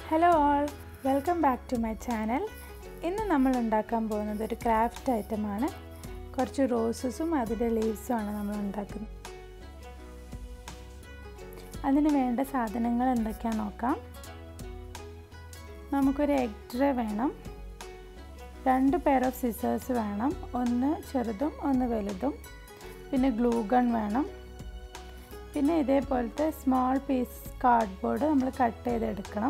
hello all welcome back to my channel ഇന്ന് നമ്മൾ ഉണ്ടാക്കാൻ പോകുന്നത് ഒരു ക്രാഫ്റ്റ് ഐറ്റമാണ് കുറച്ച് റോസസും അതിൻ്റെ ലീവ്സുമാണ് നമ്മൾ ഉണ്ടാക്കുന്നത് അതിന് വേണ്ട സാധനങ്ങൾ എന്തൊക്കെയാണെന്ന് നോക്കാം നമുക്കൊരു എഗ് ട്രേ വേണം രണ്ട് പെയർ ഓഫ് സിസേഴ്സ് വേണം ഒന്ന് ചെറുതും ഒന്ന് വലുതും പിന്നെ ഗ്ലൂ ഗൺ വേണം പിന്നെ ഇതേപോലത്തെ സ്മോൾ പീസ് കാർഡ്ബോർഡ് നമ്മൾ കട്ട് ചെയ്തെടുക്കണം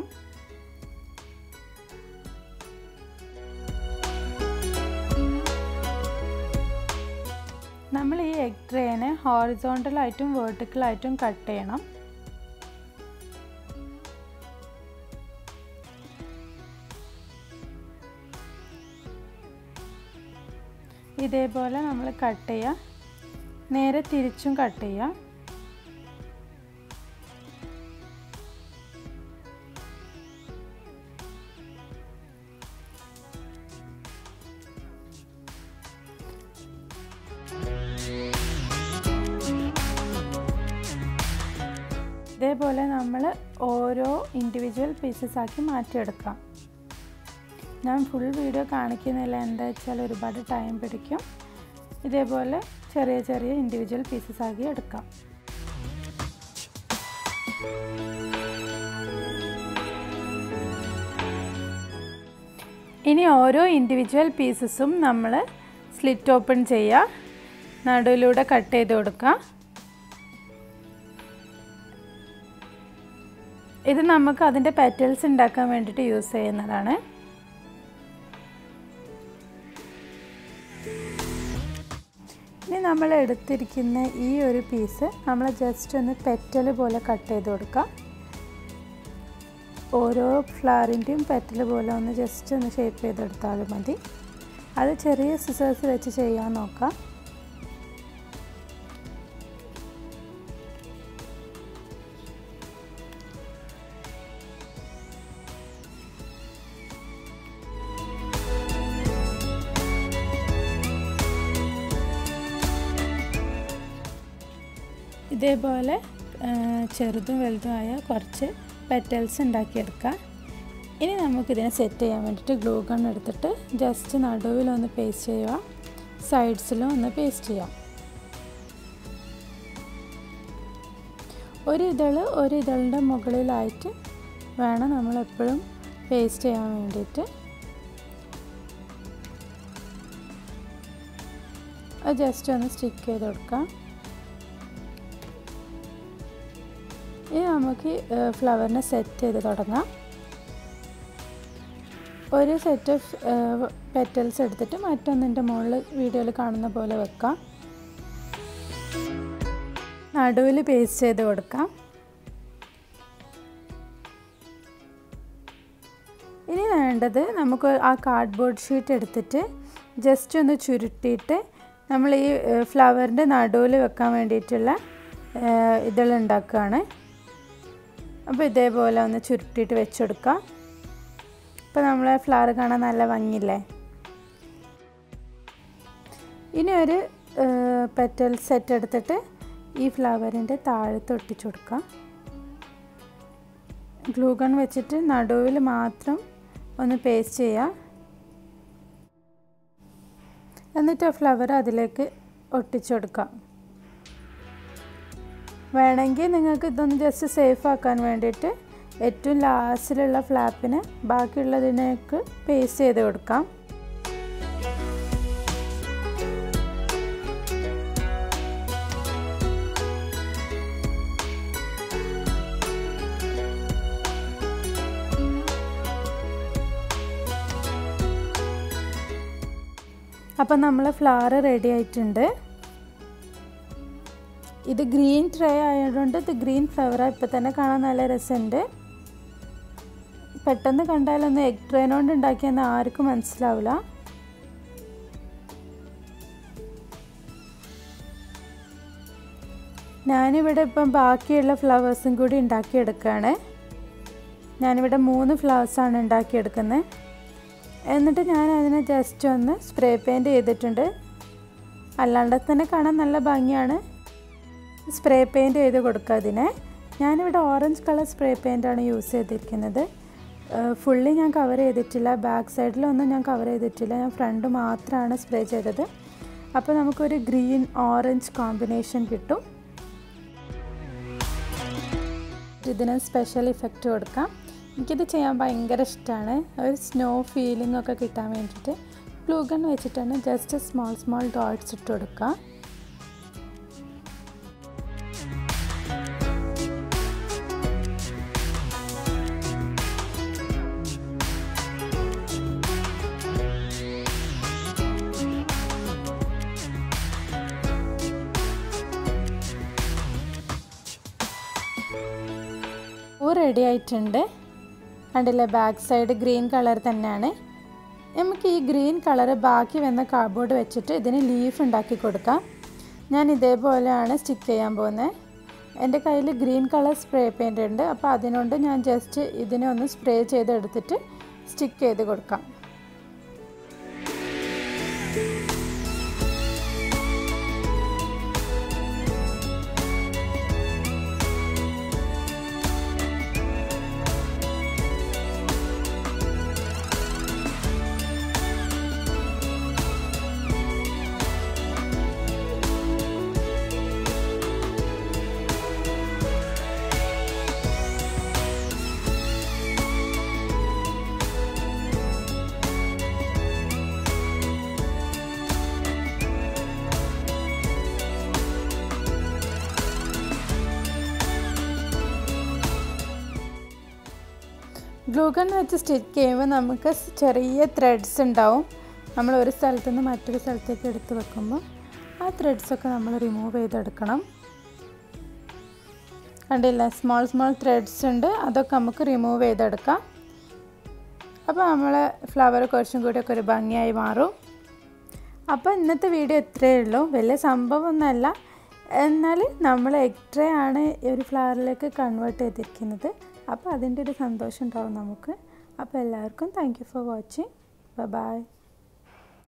നമ്മൾ ഈ എഗ് ട്രേനെ ഹോറിസോണ്ടലായിട്ടും വേർട്ടിക്കലായിട്ടും കട്ട് ചെയ്യണം ഇതേപോലെ നമ്മൾ കട്ട് ചെയ്യുക നേരെ തിരിച്ചും കട്ട് ചെയ്യുക ഇതേപോലെ നമ്മൾ ഓരോ ഇൻഡിവിജ്വൽ പീസസ് ആക്കി മാറ്റിയെടുക്കാം ഞാൻ ഫുൾ വീഡിയോ കാണിക്കുന്നില്ല എന്താ വെച്ചാൽ ഒരുപാട് ടൈം പിടിക്കും ഇതേപോലെ ചെറിയ ചെറിയ ഇൻഡിവിജ്വൽ പീസസ് ആക്കി എടുക്കാം ഇനി ഓരോ ഇൻഡിവിജ്വൽ പീസസും നമ്മൾ സ്ലിറ്റ് ഓപ്പൺ ചെയ്യുക നടുവിലൂടെ കട്ട് ചെയ്ത് കൊടുക്കുക ഇത് നമുക്ക് അതിൻ്റെ പെറ്റൽസ് ഉണ്ടാക്കാൻ വേണ്ടിയിട്ട് യൂസ് ചെയ്യുന്നതാണ് ഇനി നമ്മൾ എടുത്തിരിക്കുന്ന ഈ ഒരു പീസ് നമ്മൾ ജസ്റ്റ് ഒന്ന് പെറ്റൽ പോലെ കട്ട് ചെയ്ത് കൊടുക്കുക ഓരോ ഫ്ലവറിൻ്റെയും പെറ്റൽ പോലെ ഒന്ന് ജസ്റ്റ് ഒന്ന് ഷേപ്പ് ചെയ്തെടുത്താലും മതി അത് ചെറിയ സിസേഴ്സ് വെച്ച് ചെയ്യാൻ നോക്കാം ഇതേപോലെ ചെറുതും വലുതുമായ കുറച്ച് പെറ്റൽസ് ഉണ്ടാക്കിയെടുക്കാം ഇനി നമുക്കിതിനെ സെറ്റ് ചെയ്യാൻ വേണ്ടിയിട്ട് ഗ്ലൂ ഗൺ എടുത്തിട്ട് ജസ്റ്റ് നടുവിലൊന്ന് പേസ്റ്റ് ചെയ്യുക സൈഡ്സിലും ഒന്ന് പേസ്റ്റ് ചെയ്യാം ഒരു ഇതള് ഒരു ഇതളിൻ്റെ മുകളിലായിട്ട് വേണം നമ്മളെപ്പോഴും പേസ്റ്റ് ചെയ്യാൻ വേണ്ടിയിട്ട് അത് ജസ്റ്റ് ഒന്ന് സ്റ്റിക്ക് ചെയ്ത് കൊടുക്കാം ഇനി നമുക്ക് ഫ്ലവറിനെ സെറ്റ് ചെയ്ത് തുടങ്ങാം ഒരു സെറ്റ് ഓഫ് പെറ്റൽസ് എടുത്തിട്ട് മറ്റൊന്നിൻ്റെ മുകളിൽ വീഡിയോയിൽ കാണുന്ന പോലെ വെക്കാം നടുവിൽ പേസ്റ്റ് ചെയ്ത് കൊടുക്കാം ഇനി വേണ്ടത് നമുക്ക് ആ കാർഡ്ബോർഡ് ഷീറ്റ് എടുത്തിട്ട് ജസ്റ്റ് ഒന്ന് ചുരുട്ടിയിട്ട് നമ്മൾ ഈ ഫ്ലവറിൻ്റെ നടുവിൽ വെക്കാൻ വേണ്ടിയിട്ടുള്ള ഇതുണ്ടാക്കുകയാണ് അപ്പോൾ ഇതേപോലെ ഒന്ന് ചുരുട്ടിയിട്ട് വെച്ചെടുക്കാം ഇപ്പോൾ നമ്മളെ ഫ്ലവർ കാണാൻ നല്ല ഭംഗിയില്ലേ ഇനി ഒരു പെറ്റൽ സെറ്റ് എടുത്തിട്ട് ഈ ഫ്ലവറിൻ്റെ താഴത്ത് ഒട്ടിച്ചു കൊടുക്കാം ഗ്ലൂ ഗൺ വെച്ചിട്ട് നടുവിൽ മാത്രം ഒന്ന് പേസ്റ്റ് ചെയ്യുക എന്നിട്ട് ആ ഫ്ലവർ അതിലേക്ക് ഒട്ടിച്ചു കൊടുക്കാം വേണമെങ്കിൽ നിങ്ങൾക്ക് ഇതൊന്ന് ജസ്റ്റ് സേഫ് ആക്കാൻ വേണ്ടിയിട്ട് ഏറ്റവും ലാസ്റ്റിലുള്ള ഫ്ലാപ്പിന് ബാക്കിയുള്ളതിനേക്ക് പേസ്റ്റ് ചെയ്ത് കൊടുക്കാം അപ്പം നമ്മൾ ഫ്ലവർ റെഡി ആയിട്ടുണ്ട് ഇത് ഗ്രീൻ ട്രേ ആയതുകൊണ്ട് ഇത് ഗ്രീൻ ഫ്ലവറാണ് ഇപ്പം തന്നെ കാണാൻ നല്ല രസമുണ്ട് പെട്ടെന്ന് കണ്ടാലൊന്നും എഗ് ട്രേനോണ്ട് ഉണ്ടാക്കിയെന്ന് ആർക്കും മനസ്സിലാവില്ല ഞാനിവിടെ ഇപ്പം ബാക്കിയുള്ള ഫ്ലവേഴ്സും കൂടി ഉണ്ടാക്കിയെടുക്കുകയാണ് ഞാനിവിടെ മൂന്ന് ഫ്ലവേഴ്സാണ് ഉണ്ടാക്കിയെടുക്കുന്നത് എന്നിട്ട് ഞാൻ അതിനെ ജസ്റ്റ് ഒന്ന് സ്പ്രേ പെയിൻറ്റ് ചെയ്തിട്ടുണ്ട് അല്ലാണ്ട് തന്നെ കാണാൻ നല്ല ഭംഗിയാണ് സ്പ്രേ പെയിൻറ്റ് ചെയ്ത് കൊടുക്കുക അതിനെ ഞാനിവിടെ ഓറഞ്ച് കളർ സ്പ്രേ പെയിൻ്റാണ് യൂസ് ചെയ്തിരിക്കുന്നത് ഫുള്ളി ഞാൻ കവർ ചെയ്തിട്ടില്ല ബാക്ക് സൈഡിലൊന്നും ഞാൻ കവർ ചെയ്തിട്ടില്ല ഞാൻ ഫ്രണ്ട് മാത്രമാണ് സ്പ്രേ ചെയ്തത് അപ്പോൾ നമുക്കൊരു ഗ്രീൻ ഓറഞ്ച് കോമ്പിനേഷൻ കിട്ടും ഇതിന് സ്പെഷ്യൽ ഇഫക്റ്റ് കൊടുക്കാം എനിക്കിത് ചെയ്യാൻ ഭയങ്കര ഇഷ്ടമാണ് ഒരു സ്നോ ഫീലിംഗ് ഒക്കെ കിട്ടാൻ വേണ്ടിയിട്ട് ഗ്ലൂ ഗൺ വെച്ചിട്ടാണ് ജസ്റ്റ് സ്മോൾ സ്മോൾ ഡോട്ട്സ് ഇട്ട് കൊടുക്കുക പൂ റെഡി ആയിട്ടുണ്ട് കണ്ടില്ലേ ബാക്ക് സൈഡ് ഗ്രീൻ കളർ തന്നെയാണ് നമുക്ക് ഈ ഗ്രീൻ കളർ ബാക്കി വന്ന കാർഡ്ബോർഡ് വെച്ചിട്ട് ഇതിന് ലീഫ് ഉണ്ടാക്കി കൊടുക്കാം ഞാൻ ഇതേപോലെയാണ് സ്റ്റിക്ക് ചെയ്യാൻ പോകുന്നത് എൻ്റെ കയ്യിൽ ഗ്രീൻ കളർ സ്പ്രേ പെയിൻ്റ് ഉണ്ട് അപ്പോൾ അതിനോണ്ട് ഞാൻ ജസ്റ്റ് ഇതിനെ ഒന്ന് സ്പ്രേ ചെയ്തെടുത്തിട്ട് സ്റ്റിക്ക് ചെയ്ത് കൊടുക്കാം ഗ്ലൂഗൺ വെച്ച് സ്റ്റിച്ച് ചെയ്യുമ്പോൾ നമുക്ക് ചെറിയ ത്രെഡ്സ് ഉണ്ടാവും നമ്മൾ ഒരു സ്ഥലത്തു നിന്ന് മറ്റൊരു സ്ഥലത്തേക്ക് എടുത്ത് വെക്കുമ്പോൾ ആ ത്രെഡ്സൊക്കെ നമ്മൾ റിമൂവ് ചെയ്തെടുക്കണം കണ്ടില്ല സ്മോൾ സ്മോൾ ത്രെഡ്സ് ഉണ്ട് അതൊക്കെ നമുക്ക് റിമൂവ് ചെയ്തെടുക്കാം അപ്പോൾ നമ്മളെ ഫ്ലവർ കുറച്ചും കൂടിയൊക്കെ ഒരു ഭംഗിയായി മാറും അപ്പോൾ ഇന്നത്തെ വീഡിയോ ഇത്രയേ ഉള്ളൂ വലിയ സംഭവമൊന്നുമല്ല എന്നാൽ നമ്മൾ എക്ട്രേ ആണ് ഒരു ഫ്ലവറിലേക്ക് കൺവേർട്ട് ചെയ്തിരിക്കുന്നത് അപ്പോൾ അതിൻ്റെ ഒരു സന്തോഷം ഉണ്ടാവും നമുക്ക് അപ്പോൾ എല്ലാവർക്കും thank you for watching by